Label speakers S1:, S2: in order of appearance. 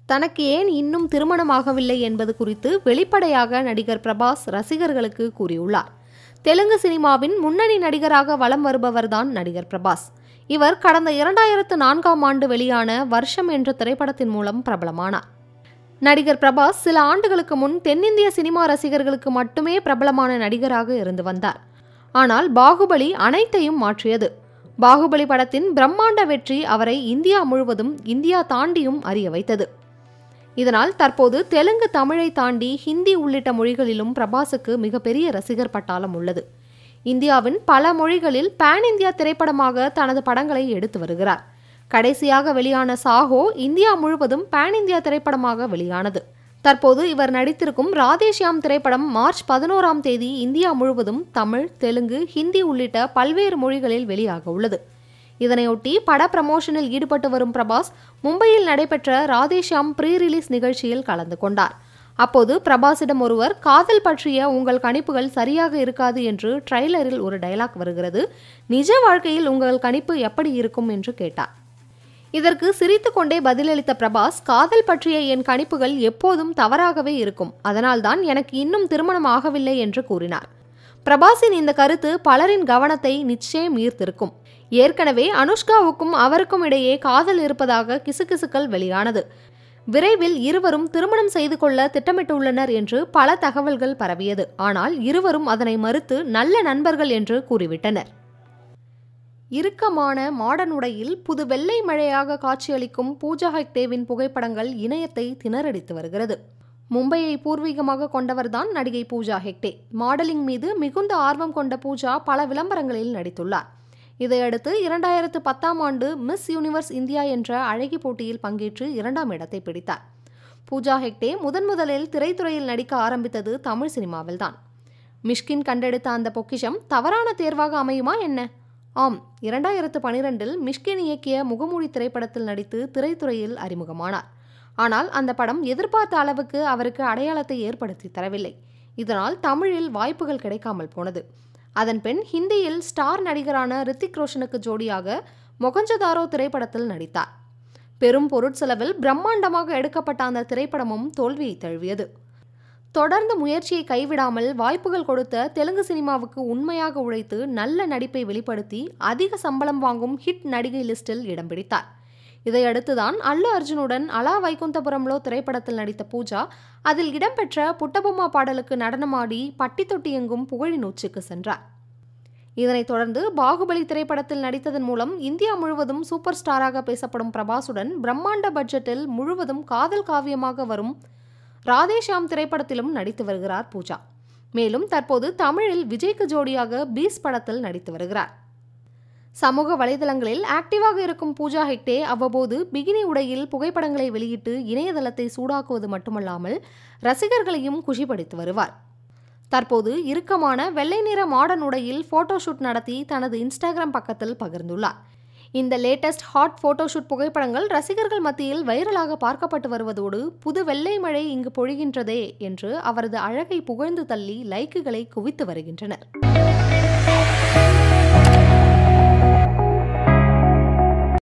S1: தனக்கு ஏன் இன்னும் திருமணமாகவில்லை என்பது குறித்து வெளிப்படையாக நடிகர் பிரபாஸ் ரசிகர்களுக்கு கூறியுள்ளார் தெலுங்கு சினிமாவின் முன்னணி நடிகராக வலம் வருபவர்தான் நடிகர் பிரபாஸ் இவர் கடந்த இரண்டாயிரத்து நான்காம் ஆண்டு வெளியான வருஷம் என்ற திரைப்படத்தின் மூலம் பிரபலமானார் நடிகர் பிரபாஸ் சில ஆண்டுகளுக்கு முன் தென்னிந்திய சினிமா ரசிகர்களுக்கு மட்டுமே பிரபலமான நடிகராக இருந்து வந்தார் ஆனால் பாகுபலி அனைத்தையும் மாற்றியது பாகுபலி படத்தின் பிரம்மாண்ட வெற்றி அவரை இந்தியா முழுவதும் இந்தியா தாண்டியும் அறிய வைத்தது இதனால் தற்போது தெலுங்கு தமிழை தாண்டி ஹிந்தி உள்ளிட்ட மொழிகளிலும் பிரபாஸுக்கு மிகப்பெரிய ரசிகர் பட்டாளம் உள்ளது இந்தியாவின் பல மொழிகளில் பேன் இந்தியா திரைப்படமாக தனது படங்களை எடுத்து வருகிறார் கடைசியாக வெளியான சாஹோ இந்தியா முழுவதும் பேன் இந்தியா திரைப்படமாக வெளியானது தற்போது இவர் நடித்திருக்கும் ராதேஷ்யாம் திரைப்படம் மார்ச் பதினோராம் தேதி இந்தியா முழுவதும் தமிழ் தெலுங்கு ஹிந்தி உள்ளிட்ட பல்வேறு மொழிகளில் வெளியாக உள்ளது இதனையொட்டி பட பிரமோஷனில் ஈடுபட்டு வரும் பிரபாஸ் மும்பையில் நடைபெற்ற ராதேஷ்யாம் ப்ரீ ரிலீஸ் நிகழ்ச்சியில் கலந்து கொண்டார் அப்போது பிரபாஸிடம் ஒருவர் காதல் பற்றிய உங்கள் கணிப்புகள் சரியாக இருக்காது என்று ட்ரைலரில் ஒரு டயலாக் வருகிறது நிஜ வாழ்க்கையில் உங்கள் கணிப்பு எப்படி இருக்கும் என்று கேட்டார் இதற்கு சிரித்துக்கொண்டே பதிலளித்த பிரபாஸ் காதல் பற்றிய என் கணிப்புகள் எப்போதும் தவறாகவே இருக்கும் அதனால்தான் எனக்கு இன்னும் திருமணம் ஆகவில்லை என்று கூறினார் பிரபாஸின் இந்த கருத்து பலரின் கவனத்தை நிச்சயம் ஈர்த்திருக்கும் ஏற்கனவே அனுஷ்காவுக்கும் அவருக்கும் இடையே காதல் இருப்பதாக கிசுகிசுக்கள் வெளியானது விரைவில் இருவரும் திருமணம் செய்து கொள்ள திட்டமிட்டுள்ளனர் என்று பல தகவல்கள் பரவியது ஆனால் இருவரும் அதனை மறுத்து நல்ல நண்பர்கள் என்று கூறிவிட்டனர் இறுக்கமான மாடர்ன் உடையில் புது வெள்ளை மழையாக காட்சியளிக்கும் பூஜா ஹெக்டேவின் புகைப்படங்கள் இணையத்தை திணறடித்து வருகிறது மும்பையை பூர்வீகமாக கொண்டவர்தான் நடிகை பூஜா ஹெக்டே மாடலிங் மீது மிகுந்த ஆர்வம் கொண்ட பூஜா பல விளம்பரங்களில் நடித்துள்ளார் இதையடுத்து இரண்டாயிரத்து பத்தாம் ஆண்டு மிஸ் யூனிவர்ஸ் இந்தியா என்ற அழகி போட்டியில் பங்கேற்று இரண்டாம் இடத்தை பிடித்தார் பூஜா ஹெக்டே முதன் முதலில் திரைத்துறையில் நடிக்க ஆரம்பித்தது தமிழ் சினிமாவில்தான் மிஷ்கின் கண்டெடுத்த அந்த பொக்கிஷம் தவறான தேர்வாக அமையுமா என்ன ஆம் இரண்டாயிரத்து பனிரெண்டில் மிஷ்கின் இயக்கிய முகமூடி திரைப்படத்தில் நடித்து திரைத்துறையில் அறிமுகமானார் ஆனால் அந்த படம் எதிர்பார்த்த அளவுக்கு அவருக்கு அடையாளத்தை ஏற்படுத்தி தரவில்லை இதனால் தமிழில் வாய்ப்புகள் கிடைக்காமல் போனது அதன் பின் ஹிந்தியில் ஸ்டார் நடிகரான ரித்திக் ரோஷனுக்கு ஜோடியாக மொகஞ்சதாரோ திரைப்படத்தில் நடித்தார் பெரும் பொருட்செலவில் பிரம்மாண்டமாக எடுக்கப்பட்ட அந்த திரைப்படமும் தோல்வியை தழுவியது தொடர்ந்து முயற்சியை கைவிடாமல் வாய்ப்புகள் கொடுத்த தெலுங்கு சினிமாவுக்கு உண்மையாக உழைத்து நல்ல நடிப்பை வெளிப்படுத்தி அதிக சம்பளம் வாங்கும் ஹிட் நடிகை லிஸ்டில் இடம் பிடித்தார் இதையடுத்துதான் அல்லு அர்ஜுனுடன் அலா வைகுந்தபுரம்லோ திரைப்படத்தில் நடித்த பூஜா அதில் இடம்பெற்ற புட்டபொம்மா பாடலுக்கு நடனமாடி பட்டி தொட்டி எங்கும் புகழின் உச்சிக்கு சென்றார் இதனைத் தொடர்ந்து பாகுபலி திரைப்படத்தில் நடித்ததன் மூலம் இந்தியா முழுவதும் சூப்பர் ஸ்டாராக பேசப்படும் பிரபாசுடன் பிரம்மாண்ட பட்ஜெட்டில் முழுவதும் காதல் காவியமாக வரும் ராதேஷாம் திரைப்படத்திலும் நடித்து வருகிறார் பூஜா மேலும் தற்போது தமிழில் விஜய்க்கு ஜோடியாக பீஸ் படத்தில் நடித்து வருகிறார் சமூக வலைதளங்களில் ஆக்டிவாக இருக்கும் பூஜா ஹெக்டே அவ்வப்போது பிகினி உடையில் புகைப்படங்களை வெளியிட்டு இணையதளத்தை சூடாக்குவது மட்டுமல்லாமல் ரசிகர்களையும் குஷிப்படுத்தி வருவார் தற்போது இறுக்கமான வெள்ளை நிற மாடர்ன் உடையில் போட்டோஷூட் நடத்தி தனது இன்ஸ்டாகிராம் பக்கத்தில் பகிர்ந்துள்ளார் இந்த லேட்டஸ்ட் ஹாட் போட்டோஷூட் புகைப்படங்கள் ரசிகர்கள் மத்தியில் வைரலாக பார்க்கப்பட்டு வருவதோடு புது வெள்ளை மழை இங்கு பொழிகின்றதே என்று அவரது அழகை புகழ்ந்து தள்ளி லைக்குகளை குவித்து வருகின்றனர்